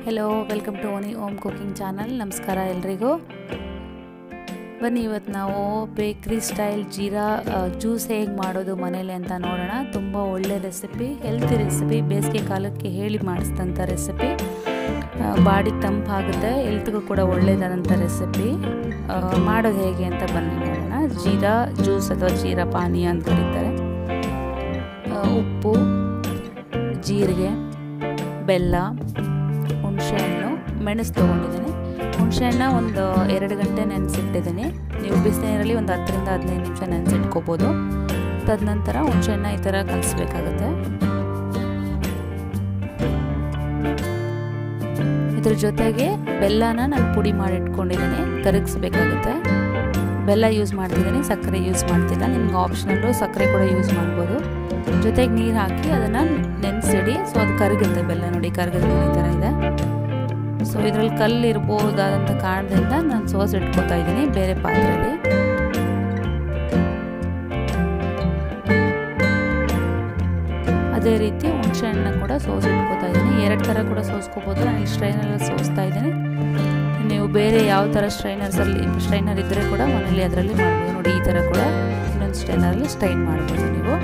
hello welcome to ಓನಿ ಓಮ್ cooking channel ನಮಸ್ಕಾರ ಎಲ್ರಿಗೂ ಬನ್ನಿ ಇವತ್ತು ನಾವು ಬೇಕ್ರಿ ಸ್ಟೈಲ್ ಜೀರಾ ಜ್ಯೂಸ್ ಹೇಗೆ ಮಾಡೋದು ಮನೇಲಿ ಅಂತ ನೋಡೋಣ ತುಂಬ ಒಳ್ಳೆ ರೆಸಿಪಿ ಹೆಲ್ತಿ ರೆಸಿಪಿ ಬೇಸಿಗೆ ಕಾಲಕ್ಕೆ ಹೇಳಿ ಮಾಡಿಸಿದಂಥ ರೆಸಿಪಿ ಬಾಡಿ ತಂಪಾಗುತ್ತೆ ಹೆಲ್ತ್ಗೂ ಕೂಡ ಒಳ್ಳೆಯದಾದಂಥ ರೆಸಿಪಿ ಮಾಡೋದು ಹೇಗೆ ಅಂತ ಬನ್ನಿ ನೋಡೋಣ ಜೀರಾ ಜ್ಯೂಸ್ ಅಥವಾ ಜೀರಾ ಪಾನೀಯ ಅಂತ ಕರೀತಾರೆ ಉಪ್ಪು ಜೀರಿಗೆ ಬೆಲ್ಲ ಹುಣಸೆಹಣ್ಣು ಮೆಣಸು ತೊಗೊಂಡಿದ್ದೀನಿ ಹುಣಸೆಹಣ್ಣ ಒಂದು ಎರಡು ಗಂಟೆ ನೆನೆಸಿಟ್ಟಿದ್ದೀನಿ ನೀವು ಬಿಸಿನೀರಲ್ಲಿ ಒಂದು ಹತ್ತರಿಂದ ಹದಿನೈದು ನಿಮಿಷ ನೆನೆಸಿಟ್ಕೋಬೋದು ತದನಂತರ ಹುಣಸೆಹಣ್ಣ ಈ ಥರ ಕಲಿಸ್ಬೇಕಾಗುತ್ತೆ ಇದ್ರ ಜೊತೆಗೆ ಬೆಲ್ಲನ ನಾನು ಪುಡಿ ಮಾಡಿ ಇಟ್ಕೊಂಡಿದ್ದೀನಿ ಕರಗಿಸ್ಬೇಕಾಗುತ್ತೆ ಬೆಲ್ಲ ಯೂಸ್ ಮಾಡ್ತಿದ್ದೀನಿ ಸಕ್ಕರೆ ಯೂಸ್ ಮಾಡ್ತಿಲ್ಲ ನಿಮ್ಗೆ ಆಪ್ಷನಲ್ಲು ಸಕ್ಕರೆ ಕೂಡ ಯೂಸ್ ಮಾಡ್ಬೋದು ಜೊತೆಗೆ ನೀರು ಹಾಕಿ ಅದನ್ನು ನೆನೆಸಿಡಿ ಸೊ ಅದು ಕರಗುತ್ತೆ ಬೆಲ್ಲ ನೋಡಿ ಕರಗಿದ ಈ ಥರ ಇದೆ ಸೊ ಇದರಲ್ಲಿ ಕಲ್ಲು ಇರ್ಬೋದಾದಂಥ ಕಾರಣದಿಂದ ನಾನು ಸೋಸ್ ಇಟ್ಕೊತಾ ಇದ್ದೀನಿ ಬೇರೆ ಪಾತ್ರೆಯಲ್ಲಿ ಅದೇ ರೀತಿ ಹುಣಸೆ ಹಣ್ಣು ಕೂಡ ಸೋಸ್ ಇಟ್ಕೋತಾ ಇದ್ದೀನಿ ಎರಡು ಥರ ಕೂಡ ಸೋಸ್ಕೋಬೋದು ನಾನು ಈ ಸ್ಟ್ರೈನಲ್ಲಿ ಸೋಸ್ತಾ ಇದ್ದೀನಿ ನೀವು ಬೇರೆ ಯಾವ ಥರ ಸ್ಟ್ರೈನರ್ಸಲ್ಲಿ ಸ್ಟ್ರೈನರ್ ಇದ್ದರೆ ಕೂಡ ಮನೇಲಿ ಅದರಲ್ಲಿ ಮಾಡ್ಬೋದು ನೋಡಿ ಈ ಥರ ಕೂಡ ಇನ್ನೊಂದು ಸ್ಟ್ರೈನರಲ್ಲಿ ಸ್ಟ್ರೈನ್ ಮಾಡ್ಬೋದು ನೀವು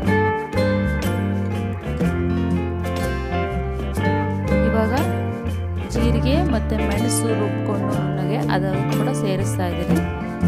ಇವಾಗ ಜೀರಿಗೆ ಮತ್ತು ಮೆಣಸು ರುಬ್ಕೊಂಡು ನುಣ್ಣಗೆ ಅದನ್ನು ಕೂಡ ಸೇರಿಸ್ತಾ ಇದ್ದೀನಿ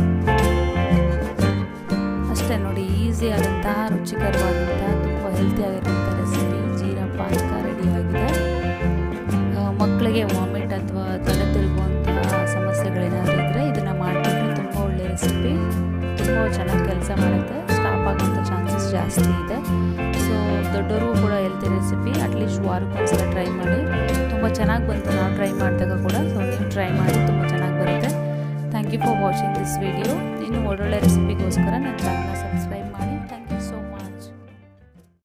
ಅಷ್ಟೇ ನೋಡಿ ಈಸಿ ಆದಂತಹ ರುಚಿಕರವಾದಂತಹ ತುಂಬ ಹೆಲ್ತಿ ಆಗಿರುವಂಥ ರೆಸಿಪಿ ಜೀರಾ ಪಾನಕ ರೆಡಿಯಾಗಿದೆ ಮಕ್ಕಳಿಗೆ ವಾಮಿಟ್ ಅಥವಾ ತಲೆ ತಿರುಗುವಂತಹ ಸಮಸ್ಯೆಗಳೇನಾದರೂ ಇದ್ದರೆ ಇದನ್ನು ಮಾಡಿಬಿಟ್ರೆ ತುಂಬ ಒಳ್ಳೆಯ ರೆಸಿಪಿ ತುಂಬ ಚೆನ್ನಾಗಿ ಕೆಲಸ ಮಾಡುತ್ತೆ ಸ್ಟಾಪ್ ಆಗೋಂಥ ಚಾನ್ಸಸ್ ಜಾಸ್ತಿ ಇದೆ ಸೊ ದೊಡ್ಡವ್ರಿಗೂ ಕೂಡ ಹೆಲ್ತಿ ರೆಸಿಪಿ ಅಟ್ಲೀಸ್ಟ್ ವಾರಕ್ಕೊಂದ್ಸಲ ಟ್ರೈ ಮಾಡಿ ತುಂಬ ಚೆನ್ನಾಗಿ ಬಂತು ನಾವು ಟ್ರೈ ಮಾಡಿದಾಗ ಕೂಡ ಸೊ ನೀವು ಟ್ರೈ ಮಾಡಿ ತುಂಬ ಚೆನ್ನಾಗಿ ಬರುತ್ತೆ thank you for watching this video ಇನ್ನು ಒಳ್ಳೊಳ್ಳೆ ರೆಸಿಪಿಗೋಸ್ಕರ ನನ್ನ ಚಾನಲ್